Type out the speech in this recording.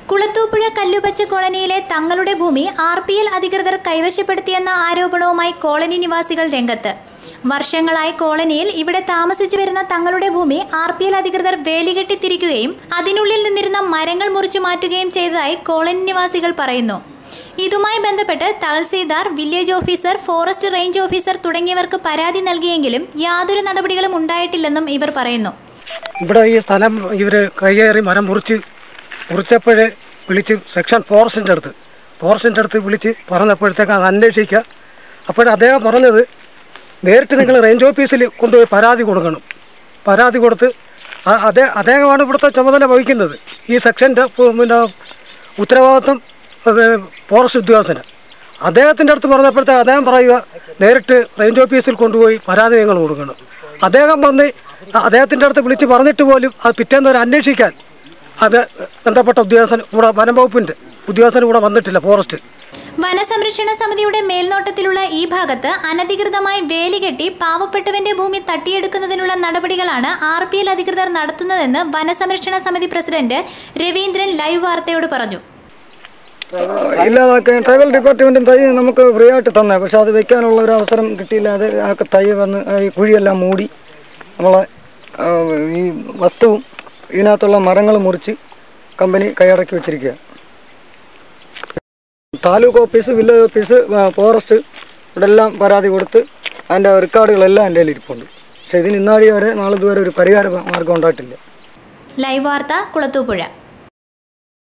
കുളത്തൂപ്പുഴ കല്ലുപച്ച കോളനിയിലെ തങ്ങളുടെ ഭൂമി ആർ പി എൽ അധികൃതർ കൈവശപ്പെടുത്തിയെന്ന ആരോപണവുമായി കോളനി നിവാസികൾ രംഗത്ത് വർഷങ്ങളായി കോളനിയിൽ ഇവിടെ താമസിച്ചു വരുന്ന തങ്ങളുടെ ഭൂമി ആർ പി എൽ അധികൃതർ വേലികെട്ടിത്തിരിക്കുകയും അതിനുള്ളിൽ നിന്നിരുന്ന മരങ്ങൾ മുറിച്ചു മാറ്റുകയും ചെയ്തതായി കോളനി നിവാസികൾ പറയുന്നു ഇതുമായി ബന്ധപ്പെട്ട് tahsildar village officer forest range officer തുടങ്ങിയവർക്ക് പരാതി നൽകിയെങ്കിലും യാതൊരു നടപടികളും ഉണ്ടായിട്ടില്ലെന്നും ഇവർ പറയുന്നു ഇവിടെ ഈ സ്ഥലം ഇവര് കയ്യേറി മരം മുറിച്ച് മുറിച്ചപ്പോഴേ വിളിച്ച് സെക്ഷൻ ഫോറസ്റ്റിൻ്റെ അടുത്ത് ഫോറസ്റ്റിൻ്റെ അടുത്ത് വിളിച്ച് പറഞ്ഞപ്പോഴത്തേക്ക് അത് അന്വേഷിക്കുക അപ്പോൾ അദ്ദേഹം പറഞ്ഞത് നേരിട്ട് നിങ്ങൾ റേഞ്ച് ഓഫീസിൽ കൊണ്ടുപോയി പരാതി കൊടുക്കണം പരാതി കൊടുത്ത് ആ- അതേ അദ്ദേഹമാണ് ഇവിടുത്തെ ചുമതല വഹിക്കുന്നത് ഈ സെക്ഷൻ്റെ പിന്നെ ഉത്തരവാദിത്വം അത് ഫോറസ്റ്റ് ഉദ്യോഗസ്ഥന് അദ്ദേഹത്തിൻ്റെ അടുത്ത് പറഞ്ഞപ്പോഴത്തെ അദ്ദേഹം പറയുക നേരിട്ട് റേഞ്ച് ഓഫീസിൽ കൊണ്ടുപോയി പരാതി നിങ്ങൾ കൊടുക്കണം അദ്ദേഹം വന്ന് അദ്ദേഹത്തിൻ്റെ അടുത്ത് വിളിച്ച് പറഞ്ഞിട്ട് പോലും അത് പിറ്റേന്ന് വരെ അന്വേഷിക്കാൻ അത് ബന്ധപ്പെട്ട ഉദ്യോഗസ്ഥൻ ഇവിടെ വനംവകുപ്പിൻ്റെ ഉദ്യോഗസ്ഥൻ ഇവിടെ വന്നിട്ടില്ല ഫോറസ്റ്റ് വനസംരക്ഷണ സമിതിയുടെ മേൽനോട്ടത്തിലുള്ള ഈ ഭാഗത്ത് അനധികൃതമായി വേലികെട്ടി പാവപ്പെട്ടവന്റെ ഭൂമി തട്ടിയെടുക്കുന്നതിനുള്ള നടപടികളാണ് ആർ പി എൽ അധികൃതർ നടത്തുന്നതെന്ന് വനസംരക്ഷണ സമിതി പ്രസിഡന്റ് രവീന്ദ്രൻ ലൈവ് വാർത്തയോട് പറഞ്ഞു ഇല്ലാതാക്കാൻ ട്രൈബൽ ഡിപ്പാർട്ട്മെന്റും തൈ നമുക്ക് ഫ്രീ ആയിട്ട് തന്നെ പക്ഷെ അത് വെക്കാനുള്ള ഒരു അവസരം കിട്ടിയില്ല അത് ആ തൈ വന്ന് ആ ഈ കുഴിയെല്ലാം മൂടി നമ്മളെ ആ, ഈ വസ്തുവും ഇതിനകത്തുള്ള മരങ്ങൾ മുറിച്ച് കമ്പനി കൈയടക്കി വെച്ചിരിക്കുക താലൂക്ക് ഓഫീസ് വില്ലേജ് ഓഫീസ് ആ, ഫോറസ്റ്റ് ഇവിടെ എല്ലാം പരാതി കൊടുത്ത് അതിൻ്റെ റെക്കോർഡുകളെല്ലാം എൻ്റെ കയ്യിൽ ഇരിപ്പുണ്ട് പക്ഷെ ഇതിന് ഇന്നാടി വരെ നാളെ ഇതുവരെ ഒരു പരിഹാര മാർഗം ഉണ്ടായിട്ടില്ല ലൈവ് വാർത്ത കുളത്തൂപ്പുഴ